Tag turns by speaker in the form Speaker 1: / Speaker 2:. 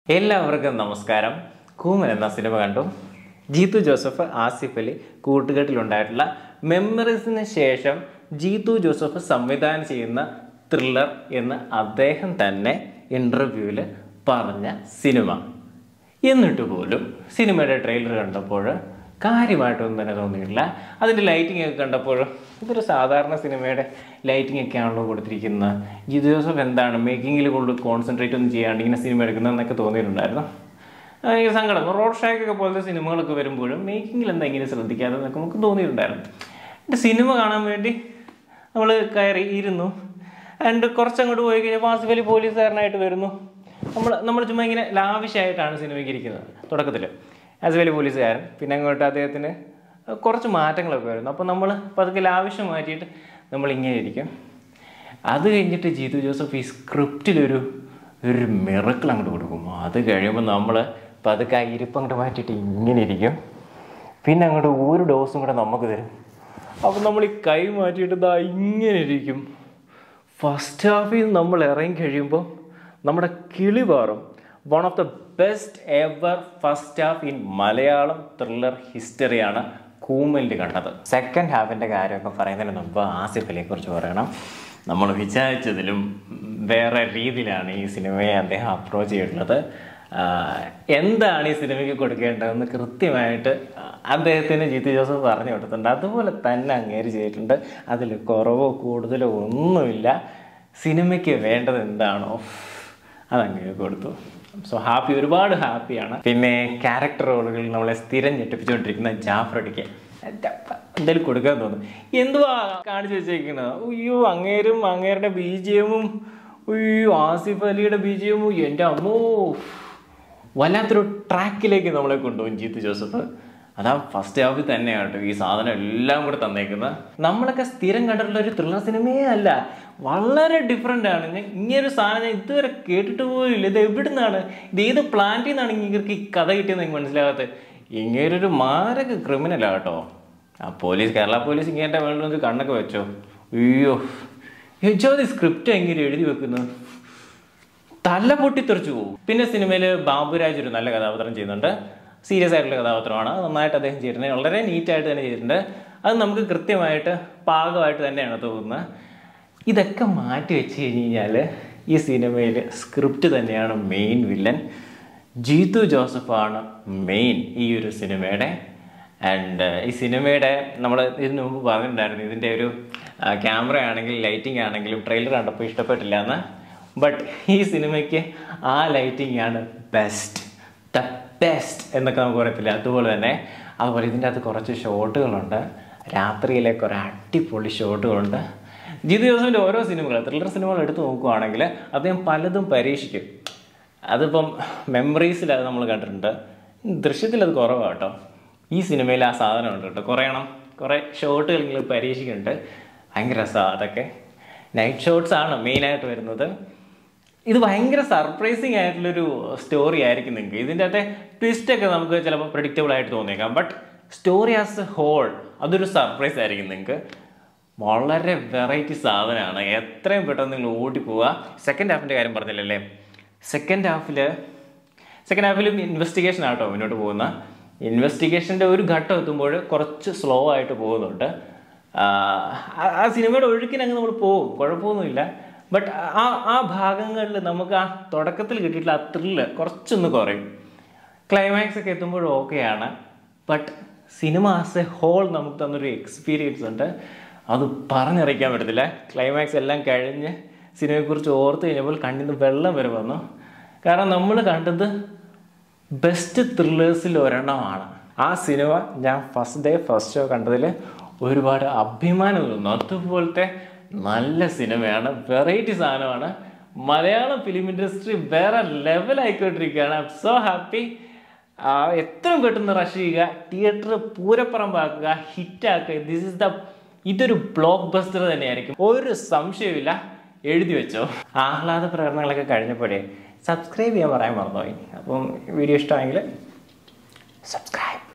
Speaker 1: എല്ലാവർക്കും നമസ്കാരം കൂമൻ എന്ന സിനിമ കണ്ടു ജീത്തു ജോസഫ് ആസിഫ് അലി കൂട്ടുകെട്ടിലുണ്ടായിട്ടുള്ള മെമ്മറീസിന് ശേഷം ജീത്തു ജോസഫ് സംവിധാനം ചെയ്യുന്ന ത്രില്ലർ എന്ന് അദ്ദേഹം തന്നെ ഇൻ്റർവ്യൂവിൽ പറഞ്ഞ സിനിമ എന്നിട്ട് പോലും സിനിമയുടെ ട്രെയിലർ കണ്ടപ്പോൾ കാര്യമായിട്ടൊന്നും തന്നെ തോന്നിയിട്ടില്ല അതിൻ്റെ ലൈറ്റിംഗ് ഒക്കെ കണ്ടപ്പോൾ ഇതൊരു സാധാരണ സിനിമയുടെ ലൈറ്റിംഗ് ഒക്കെ ആണല്ലോ കൊടുത്തിരിക്കുന്നത് ജിതു ജോസഫ് എന്താണ് മേക്കിങ്ങിൽ കൂടുതൽ കോൺസെൻട്രേറ്റ് ഒന്നും ചെയ്യാണ്ട് ഇങ്ങനെ സിനിമ എടുക്കുന്നതെന്നൊക്കെ തോന്നിയിട്ടുണ്ടായിരുന്നു ആ, ഈ സങ്കടം റോഡ് ഷാക്കൊക്കെ പോലത്തെ സിനിമകളൊക്കെ വരുമ്പോഴും മേക്കിങ്ങിൽ എന്താ ഇങ്ങനെ ശ്രദ്ധിക്കാതെ എന്നൊക്കെ നമുക്ക് തോന്നിയിട്ടുണ്ടായിരുന്നു എൻ്റെ സിനിമ കാണാൻ വേണ്ടി നമ്മൾ കയറി ഇരുന്നു ആൻഡ് കുറച്ചങ്ങോട്ട് പോയി കഴിഞ്ഞാൽ വാസിഫ് അലി പോലീസുകാരനായിട്ട് വരുന്നു നമ്മൾ നമ്മൾ ചുമ്മാ ഇങ്ങനെ ലാവിഷായിട്ടാണ് സിനിമയ്ക്ക് ഇരിക്കുന്നത് തുടക്കത്തിൽ ആസിഫ് അലി പോലീസുകാരൻ പിന്നെ അങ്ങോട്ട് അദ്ദേഹത്തിന് കുറച്ച് മാറ്റങ്ങളൊക്കെ വരുന്നു അപ്പോൾ നമ്മൾ പതുക്കെ ലാവിഷം മാറ്റിയിട്ട് നമ്മൾ ഇങ്ങനെ ഇരിക്കും അത് കഴിഞ്ഞിട്ട് ജീതു ജോസഫ് ഈ സ്ക്രിപ്റ്റിലൊരു ഒരു മിറക്കിൾ അങ്ങോട്ട് കൊടുക്കും അത് കഴിയുമ്പോൾ നമ്മൾ പതുക്കെ ആ ഇരിപ്പ് അങ്ങോട്ട് മാറ്റിയിട്ട് ഇങ്ങനെ ഇരിക്കും പിന്നെ അങ്ങോട്ട് ഒരു ഡോസും കൂടെ നമുക്ക് തരും അപ്പം നമ്മൾ ഈ കൈ മാറ്റിയിട്ട് ദാ ഇങ്ങനെ ഇരിക്കും ഫസ്റ്റ് ഹാഫിൽ നമ്മൾ ഇറങ്ങി കഴിയുമ്പോൾ നമ്മുടെ കിളി പാറും one of the best ever first half in Malayalam thriller ഹിസ്റ്ററിയാണ് കൂമലിൽ കണ്ടത് സെക്കൻഡ് ഹാഫിൻ്റെ കാര്യമൊക്കെ പറയുന്നതിന് മുമ്പ് ആസിഫ് അലിയെ കുറിച്ച് പറയണം നമ്മൾ വിചാരിച്ചതിലും വേറെ രീതിയിലാണ് ഈ സിനിമയെ അദ്ദേഹം അപ്രോച്ച് ചെയ്തിട്ടുള്ളത് ആഹ് എന്താണ് ഈ സിനിമയ്ക്ക് കൊടുക്കേണ്ടതെന്ന് കൃത്യമായിട്ട് അദ്ദേഹത്തിന് ജിത്തു ജോസഫ് പറഞ്ഞു കൊടുത്തിട്ടുണ്ട് അതുപോലെ തന്നെ അങ്ങേര് ചെയ്തിട്ടുണ്ട് അതിൽ കുറവോ കൂടുതലോ ഒന്നുമില്ല സിനിമയ്ക്ക് വേണ്ടത് എന്താണോ അതങ്ങനെ കൊടുത്തു സോ ഹാപ്പി ഒരുപാട് ഹാപ്പിയാണ് പിന്നെ ക്യാരക്ടർ റോളുകളിൽ നമ്മളെ സ്ഥിരം ഞെട്ടിപ്പിച്ചുകൊണ്ടിരിക്കുന്ന ജാഫ്രടിക്ക് എന്തായാലും കൊടുക്കാൻ തോന്നും എന്തുവാ കാണിച്ചു വെച്ചേക്കുന്നത് അയ്യോ അങ്ങേരും അങ്ങേരുടെ ബി ജി എമ്മും അയ്യോ ആസിഫ് അലിയുടെ ബി ജി എമ്മും എൻ്റെ അമ്മോ വല്ലാത്തൊരു ട്രാക്കിലേക്ക് നമ്മളെ കൊണ്ടുപോകും ജീത്ത് ജോസഫ് അതാ ഫസ്റ്റ് ഹാഫിൽ തന്നെയാണ് കേട്ടോ ഈ സാധനം എല്ലാം കൂടെ തന്നേക്കുന്നത് നമ്മളൊക്കെ സ്ഥിരം കണ്ടിട്ടുള്ള ഒരു ത്രില്ലർ സിനിമയേ അല്ല വളരെ ഡിഫറെൻ്റ് ആണ് ഞാൻ ഇങ്ങനൊരു സാധനം ഞാൻ ഇതുവരെ കേട്ടിട്ട് പോയില്ല ഇത് എവിടുന്നാണ് ഇത് ഏത് പ്ലാന്റിൽ നിന്നാണ് ഇങ്ങനെ ഈ കഥ കിട്ടിയെന്ന് എനിക്ക് മനസ്സിലാകാത്തത് ഇങ്ങനൊരു മാരക ക്രിമിനലാണ് കേട്ടോ ആ പോലീസ് കേരള പോലീസ് ഇങ്ങനത്തെ വേണ്ടി ഒരു കണ്ണൊക്കെ വെച്ചോ അയ്യോ യജോതി സ്ക്രിപ്റ്റ് എങ്ങനെ എഴുതി വെക്കുന്നത് തല പൊട്ടിത്തെറിച്ചു പോകും പിന്നെ സിനിമയിൽ ബാബുരാജ് ഒരു നല്ല കഥാപാത്രം ചെയ്യുന്നുണ്ട് സീരിയസ് ആയിട്ടുള്ള കഥാപാത്രമാണ് അത് നന്നായിട്ട് അദ്ദേഹം ചെയ്തിട്ടുണ്ട് വളരെ നീറ്റായിട്ട് തന്നെ ചെയ്തിട്ടുണ്ട് അത് നമുക്ക് കൃത്യമായിട്ട് പാകമായിട്ട് തന്നെയാണ് തോന്നുന്നത് ഇതൊക്കെ മാറ്റി വെച്ച് കഴിഞ്ഞ് കഴിഞ്ഞാൽ ഈ സിനിമയിൽ സ്ക്രിപ്റ്റ് തന്നെയാണ് മെയിൻ വില്ലൻ ജീതു ജോസഫാണ് മെയിൻ ഈ ഒരു സിനിമയുടെ ആൻഡ് ഈ സിനിമയുടെ നമ്മൾ ഇതിനു മുമ്പ് പറഞ്ഞിട്ടുണ്ടായിരുന്നു ഇതിൻ്റെ ഒരു ക്യാമറ ആണെങ്കിലും ലൈറ്റിംഗ് ആണെങ്കിലും ട്രെയിലർ കണ്ടപ്പോൾ ഇഷ്ടപ്പെട്ടില്ല എന്ന് ബട്ട് ഈ സിനിമയ്ക്ക് ആ ലൈറ്റിംഗ് ആണ് ബെസ്റ്റ് ദ ബെസ്റ്റ് എന്നൊക്കെ നമുക്ക് പറയത്തില്ല അതുപോലെ തന്നെ അതുപോലെ ഇതിൻ്റെ അകത്ത് കുറച്ച് ഷോട്ടുകളുണ്ട് രാത്രിയിലെ കുറേ അടിപൊളി ഷോട്ടുകളുണ്ട് ജിതു ജോസഫിൻ്റെ ഓരോ സിനിമകൾ ത്രില്ലർ സിനിമകൾ എടുത്ത് നോക്കുകയാണെങ്കിൽ അദ്ദേഹം പലതും പരീക്ഷിക്കും അതിപ്പം മെമ്മറീസിൽ അത് നമ്മൾ കണ്ടിട്ടുണ്ട് ദൃശ്യത്തിൽ അത് കുറവാണ് കേട്ടോ ഈ സിനിമയിൽ ആ സാധനം ഉണ്ട് കേട്ടോ കുറേ എണ്ണം കുറേ ഷോട്ടുകൾ ഇങ്ങനെ പരീക്ഷിക്കുന്നുണ്ട് ഭയങ്കര രസമാണ് അതൊക്കെ നൈറ്റ് ഷോട്ട്സ് ആണ് മെയിനായിട്ട് വരുന്നത് ഇത് ഭയങ്കര സർപ്രൈസിങ് ആയിട്ടുള്ളൊരു സ്റ്റോറി ആയിരിക്കും നിങ്ങൾക്ക് ഇതിൻ്റെ അകത്തെ ട്വിസ്റ്റ് ഒക്കെ നമുക്ക് ചിലപ്പോൾ പ്രഡിക്റ്റബിൾ ആയിട്ട് തോന്നിയേക്കാം but story as a whole അതൊരു സർപ്രൈസ് ആയിരിക്കും നിങ്ങൾക്ക് വളരെ വെറൈറ്റി സാധനമാണ് എത്രയും പെട്ടെന്ന് നിങ്ങൾ ഓടി പോവുക സെക്കൻഡ് ഹാഫിൻ്റെ കാര്യം പറഞ്ഞില്ലല്ലേ സെക്കൻഡ് ഹാഫിൽ സെക്കൻഡ് ഹാഫിൽ ഇൻവെസ്റ്റിഗേഷൻ ആട്ടോ മുന്നോട്ട് പോകുന്ന ഇൻവെസ്റ്റിഗേഷൻ്റെ ഒരു ഘട്ടം എത്തുമ്പോൾ കുറച്ച് സ്ലോ ആയിട്ട് പോകുന്നുണ്ട് ആ ആ- ആ സിനിമയുടെ ഒഴുക്കിന് അങ്ങ് നമ്മൾ പോകും കുഴപ്പമൊന്നുമില്ല ബട്ട് ആ ആ ഭാഗങ്ങളിൽ നമുക്ക് ആ തുടക്കത്തിൽ കിട്ടിയിട്ടുള്ള ആ ത്രില്ല് കുറച്ചൊന്ന് കുറയും ക്ലൈമാക്സ് ഒക്കെ എത്തുമ്പോൾ ഓക്കെയാണ് ബട്ട് സിനിമ ആസ് എ ഹോൾ നമുക്ക് തന്നൊരു എക്സ്പീരിയൻസ് ഉണ്ട് അത് പറഞ്ഞറിയിക്കാൻ പറ്റത്തില്ല ക്ലൈമാക്സ് എല്ലാം കഴിഞ്ഞ് സിനിമയെക്കുറിച്ച് ഓർത്ത് കഴിഞ്ഞപ്പോൾ കണ്ണിൽ നിന്ന് വെള്ളം വരെ വന്നു കാരണം നമ്മൾ കണ്ടത് ബെസ്റ്റ് ത്രില്ലേഴ്സിൽ ഒരെണ്ണമാണ് ആ സിനിമ ഞാൻ ഫസ്റ്റ് ഡേ ഫസ്റ്റ് ഷോ കണ്ടതിൽ ഒരുപാട് അഭിമാനം തോന്നുന്നു അതുപോലത്തെ നല്ല സിനിമയാണ് വെറൈറ്റി സാധനമാണ് മലയാളം ഫിലിം ഇൻഡസ്ട്രി വേറെ ലെവലായിക്കൊണ്ടിരിക്കുകയാണ് ഐ സോ ഹാപ്പി എത്രയും പെട്ടെന്ന് റഷ് ചെയ്യുക തിയേറ്റർ പൂരപ്പറമ്പാക്കുക ഹിറ്റാക്കുക ദിസ് ഇസ് ദ ഇതൊരു ബ്ലോക്ക് ബസ്റ്റർ തന്നെയായിരിക്കും ഒരു സംശയമില്ല എഴുതി വെച്ചോ ആഹ്ലാദ പ്രകടനങ്ങളൊക്കെ കഴിഞ്ഞപ്പോഴേ സബ്സ്ക്രൈബ് ചെയ്യാൻ പറയാൻ മറന്നുപോയി അപ്പം വീഡിയോ ഇഷ്ടമായെങ്കിൽ സബ്സ്ക്രൈബ്